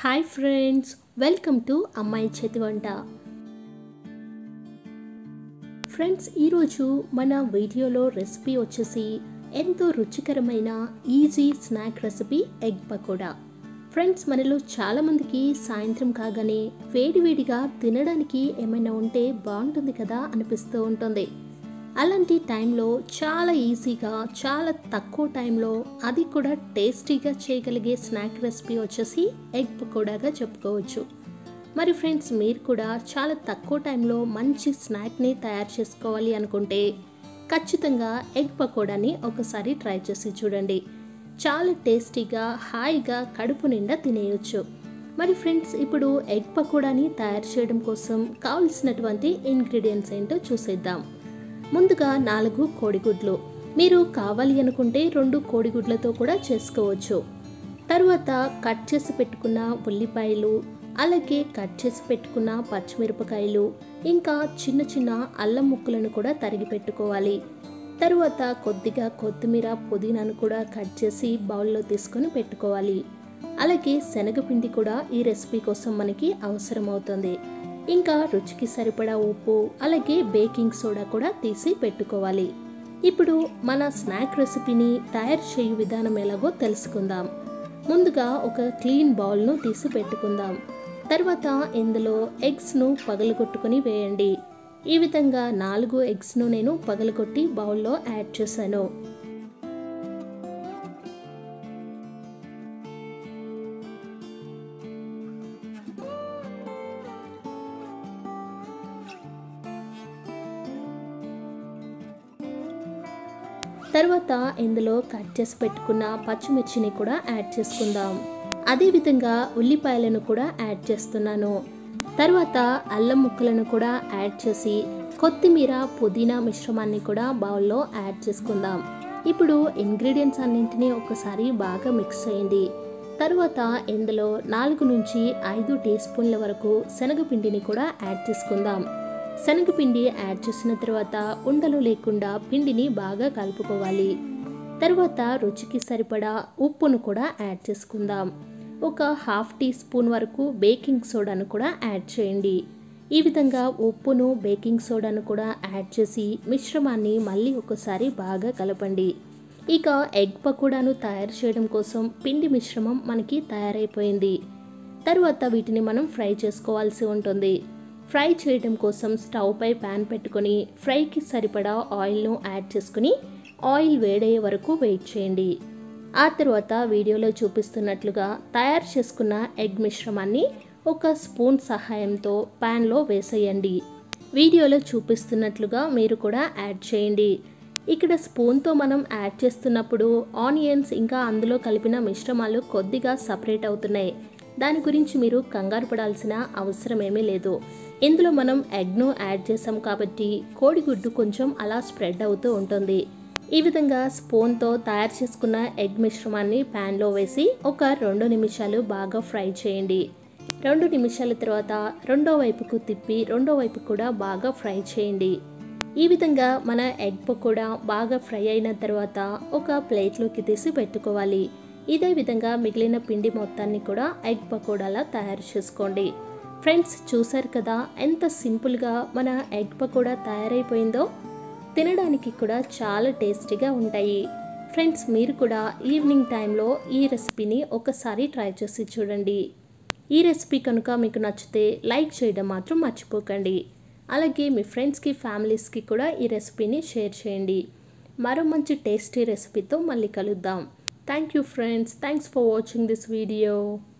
hi friends welcome to అమ్మాయి చేతి వంట ఫ్రెండ్స్ ఈరోజు మన వీడియోలో రెసిపీ వచ్చేసి ఎంతో రుచికరమైన easy snack recipe egg pakoda friends మనలో చాలామందికి సాయంత్రం కాగానే వేడివేడిగా తినడానికి ఏమైనా ఉంటే బాగుంటుంది కదా అనిపిస్తూ ఉంటుంది అలాంటి టైంలో చాలా ఈజీగా చాలా తక్కువ టైంలో అది కూడా టేస్టీగా చేయగలిగే స్నాక్ రెసిపీ వచ్చేసి ఎగ్ పకోడాగా చెప్పుకోవచ్చు మరి ఫ్రెండ్స్ మీరు కూడా చాలా తక్కువ టైంలో మంచి స్నాక్ని తయారు చేసుకోవాలి అనుకుంటే ఖచ్చితంగా ఎగ్ పకోడాని ఒకసారి ట్రై చేసి చూడండి చాలా టేస్టీగా హాయిగా కడుపు నిండా తినేయొచ్చు మరి ఫ్రెండ్స్ ఇప్పుడు ఎగ్ పకోడాని తయారు చేయడం కోసం కావలసినటువంటి ఇంగ్రీడియంట్స్ ఏంటో చూసేద్దాం ముందుగా నాలుగు కోడిగుడ్లు మీరు కావాలి అనుకుంటే రెండు కోడిగుడ్లతో కూడా చేసుకోవచ్చు తర్వాత కట్ చేసి పెట్టుకున్న ఉల్లిపాయలు అలాగే కట్ చేసి పెట్టుకున్న పచ్చిమిరపకాయలు ఇంకా చిన్న చిన్న అల్లం ముక్కలను కూడా తరిగి పెట్టుకోవాలి తరువాత కొద్దిగా కొత్తిమీర పుదీనాను కూడా కట్ చేసి బౌల్లో తీసుకొని పెట్టుకోవాలి అలాగే శనగపిండి కూడా ఈ రెసిపీ కోసం మనకి అవసరం అవుతుంది ఇంకా రుచికి సరిపడా ఉప్పు అలాగే బేకింగ్ సోడా కూడా తీసి పెట్టుకోవాలి ఇప్పుడు మన స్నాక్ రెసిపీని తయారు చేయు విధానం ఎలాగో తెలుసుకుందాం ముందుగా ఒక క్లీన్ బౌల్ను తీసి పెట్టుకుందాం తర్వాత ఇందులో ఎగ్స్ను పగలగొట్టుకొని వేయండి ఈ విధంగా నాలుగు ఎగ్స్ను నేను పగలగొట్టి బౌల్లో యాడ్ చేశాను తర్వాత ఇందులో కట్ చేసి పెట్టుకున్న పచ్చిమిర్చిని కూడా యాడ్ చేసుకుందాం అదేవిధంగా ఉల్లిపాయలను కూడా యాడ్ చేస్తున్నాను తర్వాత అల్లం ముక్కలను కూడా యాడ్ చేసి కొత్తిమీర పుదీనా మిశ్రమాన్ని కూడా బౌల్లో యాడ్ చేసుకుందాం ఇప్పుడు ఇంగ్రీడియంట్స్ అన్నింటినీ ఒకసారి బాగా మిక్స్ చేయండి తర్వాత ఇందులో నాలుగు నుంచి ఐదు టీ స్పూన్ల వరకు శనగపిండిని కూడా యాడ్ చేసుకుందాం శనగపిండి యాడ్ చేసిన తర్వాత ఉండలు లేకుండా పిండిని బాగా కలుపుకోవాలి తర్వాత రుచికి సరిపడా ఉప్పును కూడా యాడ్ చేసుకుందాం ఒక హాఫ్ టీ స్పూన్ వరకు బేకింగ్ సోడాను కూడా యాడ్ చేయండి ఈ విధంగా ఉప్పును బేకింగ్ సోడాను కూడా యాడ్ చేసి మిశ్రమాన్ని మళ్ళీ ఒకసారి బాగా కలపండి ఇక ఎగ్ పకోడాను తయారు చేయడం కోసం పిండి మిశ్రమం మనకి తయారైపోయింది తర్వాత వీటిని మనం ఫ్రై చేసుకోవాల్సి ఉంటుంది ఫ్రై చేయడం కోసం స్టవ్ పై ప్యాన్ పెట్టుకొని ఫ్రైకి సరిపడా ఆయిల్ను యాడ్ చేసుకుని ఆయిల్ వేడయ్యే వరకు వెయిట్ చేయండి ఆ తర్వాత వీడియోలో చూపిస్తున్నట్లుగా తయారు చేసుకున్న ఎగ్ మిశ్రమాన్ని ఒక స్పూన్ సహాయంతో ప్యాన్లో వేసేయండి వీడియోలో చూపిస్తున్నట్లుగా మీరు కూడా యాడ్ చేయండి ఇక్కడ స్పూన్తో మనం యాడ్ చేస్తున్నప్పుడు ఆనియన్స్ ఇంకా అందులో కలిపిన మిశ్రమాలు కొద్దిగా సపరేట్ అవుతున్నాయి దాని గురించి మీరు కంగారు పడాల్సిన అవసరం ఏమీ లేదు ఇందులో మనం ఎగ్ను యాడ్ చేసాం కాబట్టి కోడిగుడ్డు కొంచెం అలా స్ప్రెడ్ అవుతూ ఉంటుంది ఈ విధంగా స్పూన్తో తయారు చేసుకున్న ఎగ్ మిశ్రమాన్ని ప్యాన్లో వేసి ఒక రెండు నిమిషాలు బాగా ఫ్రై చేయండి రెండు నిమిషాల తర్వాత రెండో వైపుకు తిప్పి రెండో వైపు కూడా బాగా ఫ్రై చేయండి ఈ విధంగా మన ఎగ్ పకోడా బాగా ఫ్రై అయిన తర్వాత ఒక ప్లేట్లోకి తీసి పెట్టుకోవాలి ఇదే విధంగా మిగిలిన పిండి మొత్తాన్ని కూడా ఎగ్ పకోడాలా తయారు చేసుకోండి ఫ్రెండ్స్ చూసారు కదా ఎంత సింపుల్గా మన ఎగ్ పకోడా తయారైపోయిందో తినడానికి కూడా చాలా టేస్టీగా ఉంటాయి ఫ్రెండ్స్ మీరు కూడా ఈవినింగ్ టైంలో ఈ రెసిపీని ఒకసారి ట్రై చేసి చూడండి ఈ రెసిపీ కనుక మీకు నచ్చితే లైక్ చేయడం మాత్రం మర్చిపోకండి అలాగే మీ ఫ్రెండ్స్కి ఫ్యామిలీస్కి కూడా ఈ రెసిపీని షేర్ చేయండి మరో మంచి టేస్టీ రెసిపీతో మళ్ళీ కలుద్దాం thank you friends thanks for watching this video